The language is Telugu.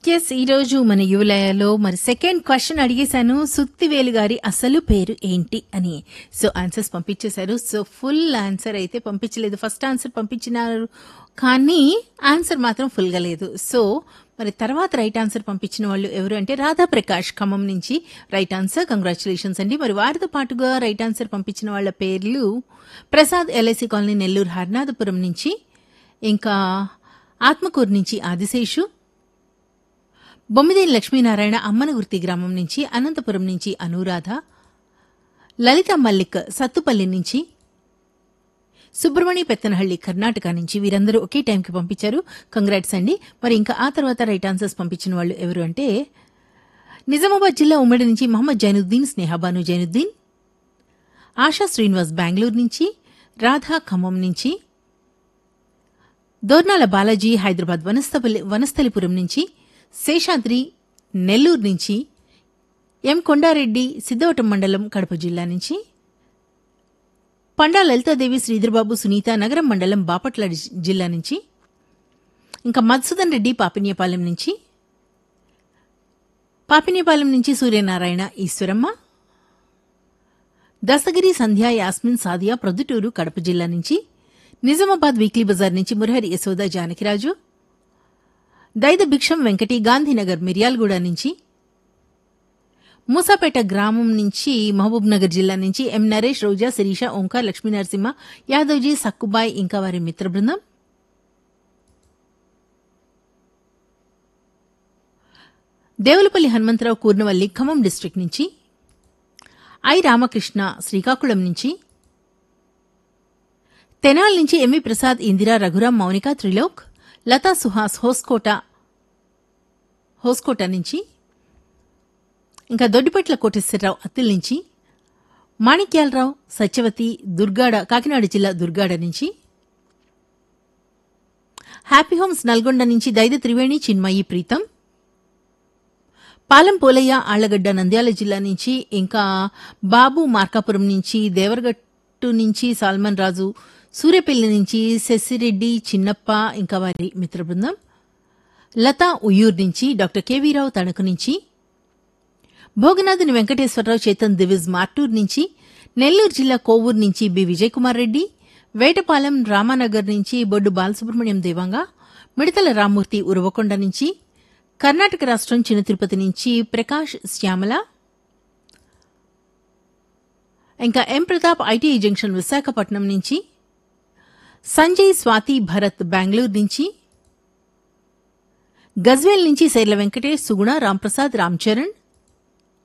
ఎస్ ఈరోజు మన యువలయలో మరి సెకండ్ క్వశ్చన్ అడిగేశాను సుత్తివేలు గారి అసలు పేరు ఏంటి అని సో ఆన్సర్స్ పంపించేశారు సో ఫుల్ ఆన్సర్ అయితే పంపించలేదు ఫస్ట్ ఆన్సర్ పంపించినారు కానీ ఆన్సర్ మాత్రం ఫుల్గా లేదు సో మరి తర్వాత రైట్ ఆన్సర్ పంపించిన వాళ్ళు ఎవరు అంటే రాధా ప్రకాష్ ఖమ్మం నుంచి రైట్ ఆన్సర్ కంగ్రాచులేషన్స్ అండి మరి వారితో పాటుగా రైట్ ఆన్సర్ పంపించిన వాళ్ళ పేర్లు ప్రసాద్ ఎల్ఐసి కాలనీ నెల్లూరు హర్నాథపురం నుంచి ఇంకా ఆత్మకూరు నుంచి ఆదిశేషు బొమ్మిదేని లక్ష్మీనారాయణ అమ్మనగుర్తి గ్రామం నుంచి అనంతపురం నుంచి అనురాధ లలిత మల్లిక్ సత్తుపల్లి నుంచి సుబ్రమణి పెత్తనహళ్లి కర్ణాటక నుంచి వీరందరూ ఒకే టైంకి పంపించారు కంగ్రాట్స్ అండి మరి ఇంకా ఆ తర్వాత రైట్ ఆన్సర్స్ పంపించిన వాళ్ళు ఎవరు అంటే నిజామాబాద్ జిల్లా ఉమ్మడి నుంచి మహమ్మద్ జైనుద్దీన్ స్నేహబాను జైనుద్దీన్ ఆశా శ్రీనివాస్ బెంగళూరు నుంచి రాధా ఖమ్మం నుంచి దోర్నాల బాలాజీ హైదరాబాద్ వనస్థపల్లి వనస్థలిపురం నుంచి శేషాద్రి నెల్లూరు నుంచి ఎం కొండారెడ్డి సిద్ధవటం మండలం కడప జిల్లా నుంచి పండా లలితాదేవి శ్రీధర్బాబు సునీత నగరం మండలం బాపట్ల జి- జిల్లా నుంచి ఇంకా మధుసూదన్ రెడ్డి పాపిన్యపాలెం నుంచి పాపిన్యపాలెం నుంచి సూర్యనారాయణ ఈశ్వరమ్మ దస్తగిరి సంధ్య యాస్మిన్ సాదియా ప్రొద్దుటూరు కడప జిల్లా నుంచి నిజామాబాద్ వీక్లీ బజార్ నుంచి మురహరి యశోద జానకిరాజు దైద భిక్షం వెంకటి గాంధీనగర్ మిర్యాలగూడ నుంచి మూసాపేట గ్రామం నుంచి మహబూబ్ నగర్ జిల్లా నుంచి ఎం నరేష్ రోజా శిరీష ఓంకార్ లక్ష్మీ నరసింహ యాదవ్జీ సక్కుబాయ్ ఇంకా వారి మిత్ర బృందం దేవులపల్లి హనుమంతరావు కూర్నవల్లి ఖమ్మం డిస్ట్రిక్ట్ నుంచి ఐ రామకృష్ణ శ్రీకాకుళం నుంచి తెనాల్ నుంచి ఎంవి ప్రసాద్ ఇందిరా రఘురాం మౌనిక త్రిలోక్ లతా సుహాస్ హోస్కోట హోస్కోట నుంచి ఇంకా దొడ్డిపట్ల కోటేశ్వరరావు అత్తిల్ నుంచి మాణిక్యాలరావు సత్యవతి దుర్గాడ కాకినాడ జిల్లా దుర్గాడ నుంచి హ్యాపీ హోమ్స్ నల్గొండ నుంచి దైద త్రివేణి చిన్మయి ప్రీతం పాలెం పోలయ్య ఆళ్లగడ్డ నంద్యాల జిల్లా నుంచి ఇంకా బాబు మార్కాపురం నుంచి దేవరగట్టు నుంచి సాల్మన్ రాజు సూర్యపల్లి నుంచి శశిరెడ్డి చిన్నప్ప ఇంకా వారి మిత్ర బృందం లతా ఉయ్యూర్ నుంచి డాక్టర్ కేవీరావు తణుకు నుంచి భోగనాథుని వెంకటేశ్వరరావు చేతన్ దివిజ్ మార్టూర్ నుంచి నెల్లూరు జిల్లా కోవూరు నుంచి బి విజయకుమార్ రెడ్డి వేటపాలెం రామానగర్ నుంచి బొడ్డు బాలసుబ్రహ్మణ్యం దేవంగా మిడతల రామ్మూర్తి ఉరవకొండ నుంచి కర్ణాటక రాష్ట్రం చిన్న తిరుపతి నుంచి ప్రకాష్ శ్యామల ఇంకా M Pratap ITI junction Visakhapatnam నుంచి సంజయ్ స్వాతి భరత్ బెంగళూరు నుంచి గజ్వేల్ నుంచి శైల వెంకటేష్ సుగుణ రాంప్రసాద్ రామ్ చరణ్